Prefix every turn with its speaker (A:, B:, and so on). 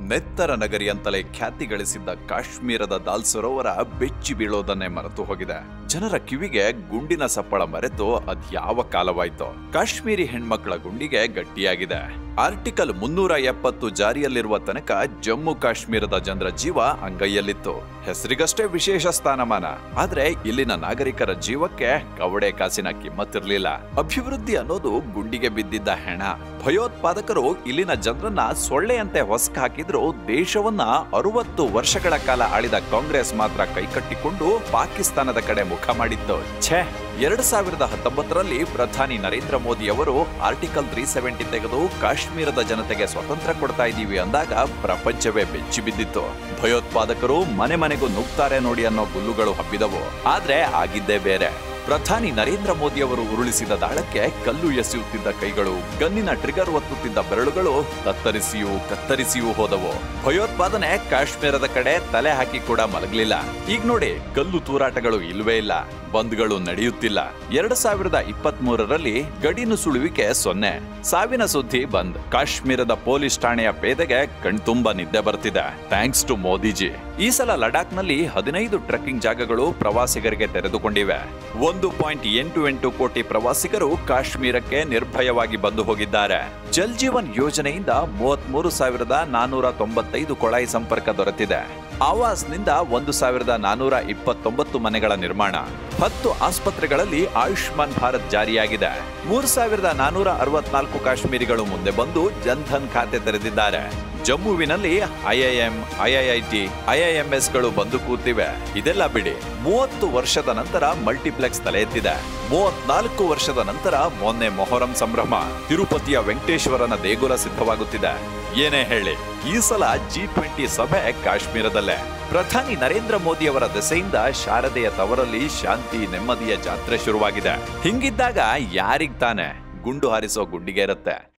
A: ನೆತ್ತರ ನಗರಿ ಅಂತಲೇ ಖ್ಯಾತಿ ಗಳಿಸಿದ್ದ ಕಾಶ್ಮೀರದ ದಾಲ್ ಸರೋವರ ಬೆಚ್ಚಿ ಬೀಳೋದನ್ನೇ ಮರೆತು ಹೋಗಿದೆ ಜನರ ಕಿವಿಗೆ ಗುಂಡಿನ ಸಪ್ಪಳ ಮರೆತು ಅದ್ಯಾವ ಕಾಲವಾಯ್ತು ಕಾಶ್ಮೀರಿ ಹೆಣ್ಮಕ್ಳ ಗುಂಡಿಗೆ ಗಟ್ಟಿಯಾಗಿದೆ ಆರ್ಟಿಕಲ್ ಮುನ್ನೂರ ಎಪ್ಪತ್ತು ಜಾರಿಯಲ್ಲಿರುವ ತನಕ ಜಮ್ಮು ಕಾಶ್ಮೀರದ ಜನರ ಜೀವ ಅಂಗೈಯಲ್ಲಿತ್ತು ಹೆಸರಿಗಷ್ಟೇ ವಿಶೇಷ ಸ್ಥಾನಮಾನ ಆದ್ರೆ ಇಲ್ಲಿನ ನಾಗರಿಕರ ಜೀವಕ್ಕೆ ಕವಡೆ ಕಾಸಿನ ಕಿಮ್ಮತ್ತಿರ್ಲಿಲ್ಲ ಅಭಿವೃದ್ಧಿ ಅನ್ನೋದು ಗುಂಡಿಗೆ ಬಿದ್ದಿದ್ದ ಹೆಣ ಭಯೋತ್ಪಾದಕರು ಇಲ್ಲಿನ ಜನರನ್ನ ಸೊಳ್ಳೆಯಂತೆ ಹೊಸಕ ಹಾಕಿದ್ರು ದೇಶವನ್ನ ಅರವತ್ತು ವರ್ಷಗಳ ಕಾಲ ಆಳಿದ ಕಾಂಗ್ರೆಸ್ ಮಾತ್ರ ಕೈಕಟ್ಟಿಕೊಂಡು ಪಾಕಿಸ್ತಾನದ ಕಡೆ ಮುಖ ಮಾಡಿತ್ತು ಛೇ ಎರಡ್ ಸಾವಿರದ ಹತ್ತೊಂಬತ್ತರಲ್ಲಿ ಪ್ರಧಾನಿ ನರೇಂದ್ರ ಮೋದಿ ಅವರು ಆರ್ಟಿಕಲ್ ತ್ರೀ ಸೆವೆಂಟಿ ತೆಗೆದು ಕಾಶ್ಮೀರದ ಜನತೆಗೆ ಸ್ವತಂತ್ರ ಕೊಡ್ತಾ ಇದ್ದೀವಿ ಅಂದಾಗ ಪ್ರಪಂಚವೇ ಬೆಚ್ಚಿ ಬಿದ್ದಿತ್ತು ಭಯೋತ್ಪಾದಕರು ಮನೆ ಮನೆಗೂ ನುಗ್ತಾರೆ ನೋಡಿ ಅನ್ನೋ ಗುಲ್ಲುಗಳು ಹಬ್ಬಿದವು ಆದ್ರೆ ಆಗಿದ್ದೇ ಬೇರೆ ಪ್ರಧಾನಿ ನರೇಂದ್ರ ಮೋದಿ ಅವರು ಉರುಳಿಸಿದ ದಾಳಕ್ಕೆ ಕಲ್ಲು ಎಸೆಯುತ್ತಿದ್ದ ಕೈಗಳು ಗನ್ನಿನ ಟ್ರಿಗರ್ ಒತ್ತುತ್ತಿದ್ದ ಬೆರಳುಗಳು ಕತ್ತರಿಸಿಯೂ ಕತ್ತರಿಸಿಯೂ ಹೋದವು ಭಯೋತ್ಪಾದನೆ ಕಾಶ್ಮೀರದ ಕಡೆ ತಲೆ ಹಾಕಿ ಕೂಡ ಮಲಗಲಿಲ್ಲ ಈಗ ನೋಡಿ ಕಲ್ಲು ತೂರಾಟಗಳು ಇಲ್ವೇ ಇಲ್ಲ ಬಂದ್ಗಳು ನಡೆಯುತ್ತಿಲ್ಲ ಎರಡ್ ಸಾವಿರದ ಇಪ್ಪತ್ತ್ ಮೂರರಲ್ಲಿ ಗಡಿನು ಸುಳುವಿಕೆ ಸೊನ್ನೆ ಸಾವಿನ ಸುದ್ದಿ ಬಂದ್ ಕಾಶ್ಮೀರದ ಪೊಲೀಸ್ ಠಾಣೆಯ ಪೇದೆಗೆ ಕಣ್ತುಂಬ ನಿದ್ದೆ ಬರ್ತಿದೆ ಥ್ಯಾಂಕ್ಸ್ ಟು ಮೋದಿಜಿ ಈ ಸಲ ಲಡಾಖ್ನಲ್ಲಿ ಹದಿನೈದು ಟ್ರೆಕ್ಕಿಂಗ್ ಜಾಗಗಳು ಪ್ರವಾಸಿಗರಿಗೆ ತೆರೆದುಕೊಂಡಿವೆ ಒಂದು ಪಾಯಿಂಟ್ ಎಂಟು ಎಂಟು ಕೋಟಿ ಪ್ರವಾಸಿಗರು ಕಾಶ್ಮೀರಕ್ಕೆ ನಿರ್ಭಯವಾಗಿ ಬಂದು ಹೋಗಿದ್ದಾರೆ ಜಲ್ ಜೀವನ್ ಯೋಜನೆಯಿಂದ ಮೂವತ್ಮೂರು ಸಾವಿರದ ನಾನೂರ ತೊಂಬತ್ತೈದು ಕೊಳಾಯಿ ಸಂಪರ್ಕ ದೊರೆತಿದೆ ಆವಾಸ್ನಿಂದ ಒಂದು ಸಾವಿರದ ನಾನೂರ ಇಪ್ಪತ್ತೊಂಬತ್ತು ಮನೆಗಳ ನಿರ್ಮಾಣ ಹತ್ತು ಆಸ್ಪತ್ರೆಗಳಲ್ಲಿ ಆಯುಷ್ಮಾನ್ ಭಾರತ್ ಜಾರಿಯಾಗಿದೆ ಮೂರು ಸಾವಿರದ ನಾನೂರ ಅರವತ್ನಾಲ್ಕು ಕಾಶ್ಮೀರಿಗಳು ಮುಂದೆ ಬಂದು ಜನ್ಧನ್ ಖಾತೆ ತೆರೆದಿದ್ದಾರೆ ಜಮ್ಮುವಿನಲ್ಲಿ ಐಐಎಂ ಐಐಐಟಿ ಐಐಎಂಎಸ್ ಗಳು ಬಂದು ಕೂತಿವೆ ಇದೆಲ್ಲ ಬಿಡಿ ಮೂವತ್ತು ವರ್ಷದ ನಂತರ ಮಲ್ಟಿಪ್ಲೆಕ್ಸ್ ತಲೆ ಎತ್ತಿದೆ ಮೂವತ್ನಾಲ್ಕು ವರ್ಷದ ನಂತರ ಮೊನ್ನೆ ಮೊಹರಂ ಸಂಭ್ರಮ ತಿರುಪತಿಯ ವೆಂಕಟೇಶ್ವರನ ದೇಗುಲ ಸಿದ್ಧವಾಗುತ್ತಿದೆ ಏನೇ ಹೇಳಿ ಈ ಸಲ ಜಿ ಟ್ವೆಂಟಿ ಸಭೆ ಕಾಶ್ಮೀರದಲ್ಲೇ ಪ್ರಧಾನಿ ನರೇಂದ್ರ ಮೋದಿ ಅವರ ದೆಸೆಯಿಂದ ಶಾರದೆಯ ತವರಲ್ಲಿ ಶಾಂತಿ ನೆಮ್ಮದಿಯ ಜಾತ್ರೆ ಶುರುವಾಗಿದೆ ಹಿಂಗಿದ್ದಾಗ ಯಾರಿಗ್ ತಾನೆ ಗುಂಡು ಹಾರಿಸೋ ಗುಂಡಿಗೆ ಇರುತ್ತೆ